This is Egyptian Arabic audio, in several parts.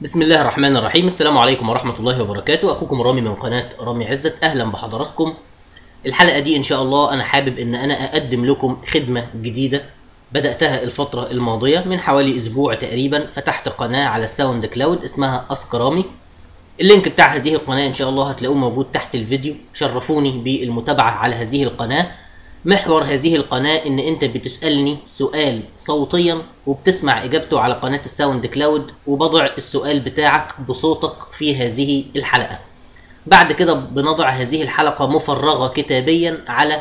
بسم الله الرحمن الرحيم السلام عليكم ورحمة الله وبركاته أخوكم رامي من قناة رامي عزت أهلا بحضراتكم الحلقة دي إن شاء الله أنا حابب إن أنا أقدم لكم خدمة جديدة بدأتها الفترة الماضية من حوالي أسبوع تقريبا فتحت قناة على الساوند كلاود اسمها أسك رامي اللينك بتاع هذه القناة إن شاء الله هتلاقوه موجود تحت الفيديو شرفوني بالمتابعة على هذه القناة محور هذه القناة إن أنت بتسألني سؤال صوتيا وبتسمع إجابته على قناة الساوند كلاود وبضع السؤال بتاعك بصوتك في هذه الحلقة بعد كده بنضع هذه الحلقة مفرغة كتابيا على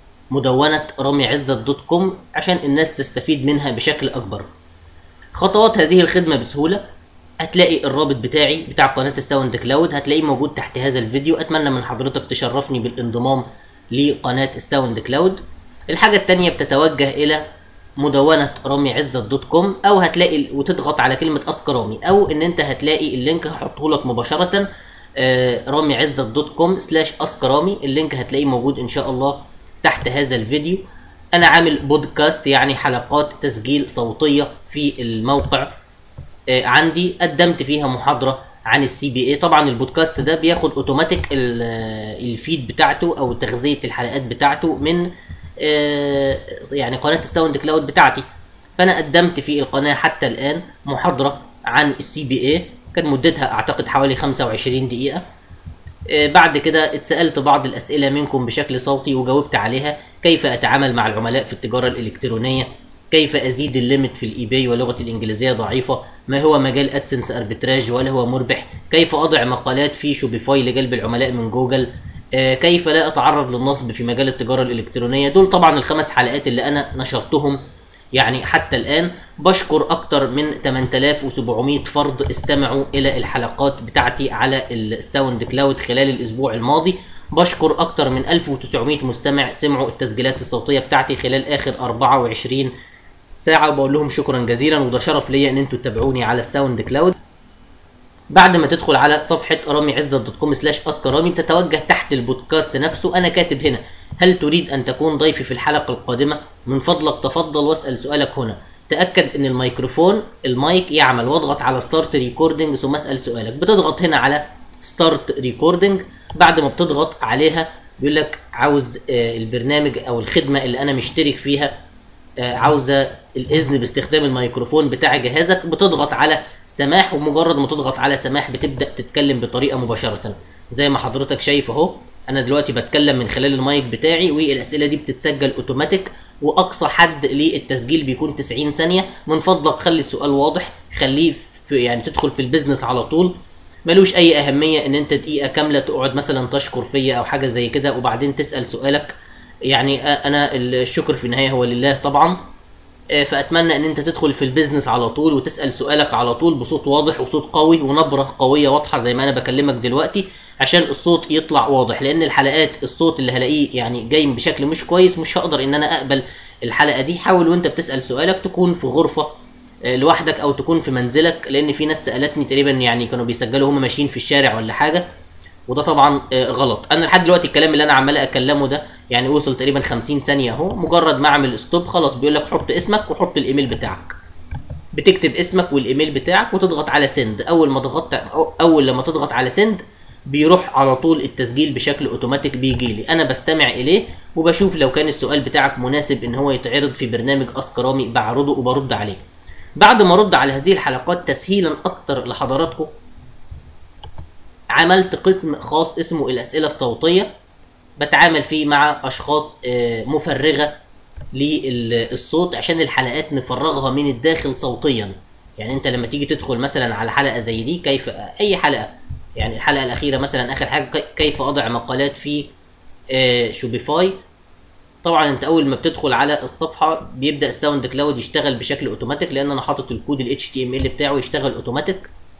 مدونة رامي عزت دوت كوم عشان الناس تستفيد منها بشكل أكبر خطوات هذه الخدمة بسهولة هتلاقي الرابط بتاعي بتاع قناة الساوند كلاود هتلاقيه موجود تحت هذا الفيديو أتمنى من حضرتك تشرفني بالانضمام لقناة الساوند كلاود الحاجة التانية بتتوجه إلى مدونة رامي عزت دوت كوم أو هتلاقي وتضغط على كلمة أسك رامي أو إن أنت هتلاقي اللينك هحطه لك مباشرة آه، رامي عزت دوت كوم سلاش أسك رامي اللينك هتلاقيه موجود إن شاء الله تحت هذا الفيديو أنا عامل بودكاست يعني حلقات تسجيل صوتية في الموقع آه، عندي قدمت فيها محاضرة عن السي بي اي طبعا البودكاست ده بياخد اوتوماتيك ال- آه، الفيد بتاعته او تغذية الحلقات بتاعته من آه، يعني قناة الساوند كلاود بتاعتي فانا قدمت في القناة حتى الان محاضرة عن السي بي اي كان مدتها اعتقد حوالي 25 دقيقة آه، بعد كده اتسألت بعض الأسئلة منكم بشكل صوتي وجاوبت عليها كيف أتعامل مع العملاء في التجارة الإلكترونية كيف أزيد الليمت في الإيباي ولغتي الإنجليزية ضعيفة ما هو مجال أدسنس أربتراج ولا هو مربح كيف أضع مقالات في شوبيفاي لجلب العملاء من جوجل آه، كيف لا أتعرض للنصب في مجال التجارة الإلكترونية دول طبعا الخمس حلقات اللي أنا نشرتهم يعني حتى الآن بشكر أكتر من 8700 فرد استمعوا إلى الحلقات بتاعتي على الساوند كلاود خلال الأسبوع الماضي بشكر أكتر من 1900 مستمع سمعوا التسجيلات الصوتية بتاعتي خلال آخر 24 ساعة وبقول لهم شكرا جزيلا وده شرف ليا إن أنتوا تتابعوني على الساوند كلاود بعد ما تدخل على صفحة رامي عزت دوت كوم سلاش أسكا رامي تتوجه تحت البودكاست نفسه أنا كاتب هنا هل تريد أن تكون ضيفي في الحلقة القادمة؟ من فضلك تفضل واسأل سؤالك هنا تأكد أن الميكروفون المايك يعمل واضغط على ستارت ريكوردنج ثم اسأل سؤالك بتضغط هنا على ستارت ريكوردنج بعد ما بتضغط عليها بيقول لك عاوز آه، البرنامج أو الخدمة اللي أنا مشترك فيها آه، عاوزه الاذن باستخدام الميكروفون بتاع جهازك بتضغط على سماح ومجرد ما تضغط على سماح بتبدا تتكلم بطريقه مباشره زي ما حضرتك شايف اهو انا دلوقتي بتكلم من خلال المايك بتاعي والاسئله دي بتتسجل اوتوماتيك واقصى حد للتسجيل بيكون 90 ثانيه من فضلك خلي السؤال واضح خليه في يعني تدخل في البيزنس على طول ملوش اي اهميه ان انت دقيقه كامله تقعد مثلا تشكر فيا او حاجه زي كده وبعدين تسال سؤالك يعني آه، انا الشكر في النهايه هو لله طبعا آه، فاتمنى ان انت تدخل في البيزنس على طول وتسال سؤالك على طول بصوت واضح وصوت قوي ونبره قويه واضحه زي ما انا بكلمك دلوقتي عشان الصوت يطلع واضح لان الحلقات الصوت اللي هلاقيه يعني جاي بشكل مش كويس مش هقدر ان انا اقبل الحلقه دي حاول وانت بتسال سؤالك تكون في غرفه آه، لوحدك او تكون في منزلك لان في ناس سالتني تقريبا يعني كانوا بيسجلوا هم ماشيين في الشارع ولا حاجه وده طبعا آه، غلط انا لحد دلوقتي الكلام اللي انا عمال اكلمه ده يعني وصل تقريبا 50 ثانيه اهو مجرد ما اعمل ستوب خلاص بيقول لك حط اسمك وحط الايميل بتاعك بتكتب اسمك والايميل بتاعك وتضغط على سند اول ما ضغطت أو- اول لما تضغط على سند بيروح على طول التسجيل بشكل اوتوماتيك بيجي لي انا بستمع اليه وبشوف لو كان السؤال بتاعك مناسب ان هو يتعرض في برنامج اسكرامي بعرضه وبرد عليه بعد ما ارد على هذه الحلقات تسهيلا اكتر لحضراتكم عملت قسم خاص اسمه الاسئله الصوتيه بتعامل فيه مع اشخاص آه، مفرغه للصوت عشان الحلقات نفرغها من الداخل صوتيا يعني انت لما تيجي تدخل مثلا على حلقه زي دي كيف اي حلقه يعني الحلقه الاخيره مثلا اخر حاجه كي- كيف اضع مقالات في آه، شوبيفاي طبعا انت اول ما بتدخل على الصفحه بيبدا الساوند كلاود يشتغل بشكل اوتوماتيك لان انا حاطط الكود ال HTML بتاعه يشتغل اوتوماتيك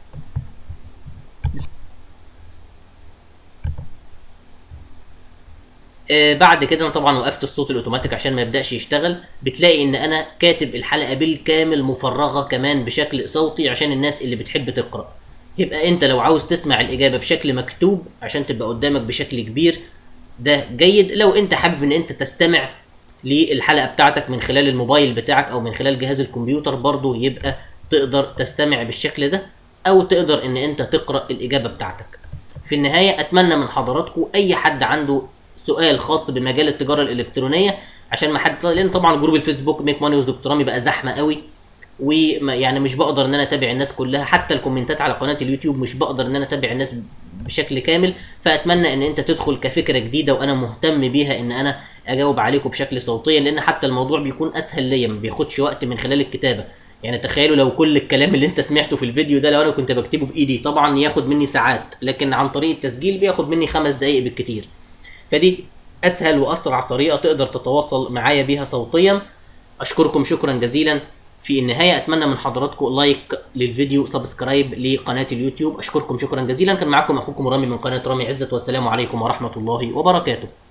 آه، بعد كده انا طبعا وقفت الصوت الاوتوماتيك عشان ما يبداش يشتغل بتلاقي ان انا كاتب الحلقه بالكامل مفرغه كمان بشكل صوتي عشان الناس اللي بتحب تقرا يبقى انت لو عاوز تسمع الاجابه بشكل مكتوب عشان تبقى قدامك بشكل كبير ده جيد لو انت حابب ان انت تستمع للحلقه بتاعتك من خلال الموبايل بتاعك او من خلال جهاز الكمبيوتر برضه يبقى تقدر تستمع بالشكل ده او تقدر ان انت تقرا الاجابه بتاعتك في النهايه اتمنى من حضراتكم اي حد عنده سؤال خاص بمجال التجاره الالكترونيه عشان ما حد لان طبعا جروب الفيسبوك ميك ماني ويز دكتور رامي بقى زحمه قوي ويعني مش بقدر ان انا اتابع الناس كلها حتى الكومنتات على قناه اليوتيوب مش بقدر ان انا اتابع الناس بشكل كامل فاتمنى ان انت تدخل كفكره جديده وانا مهتم بيها ان انا اجاوب عليكم بشكل صوتيا لان حتى الموضوع بيكون اسهل ليا ما بياخدش وقت من خلال الكتابه يعني تخيلوا لو كل الكلام اللي انت سمعته في الفيديو ده لو انا كنت بكتبه بايدي طبعا ياخد مني ساعات لكن عن طريق التسجيل بياخد مني خمس دقائق بالكتير فدي اسهل واسرع طريقه تقدر تتواصل معايا بيها صوتيا اشكركم شكرا جزيلا في النهايه اتمنى من حضراتكم لايك للفيديو سبسكرايب لقناه اليوتيوب اشكركم شكرا جزيلا كان معكم اخوكم رامي من قناه رامي عزت والسلام عليكم ورحمه الله وبركاته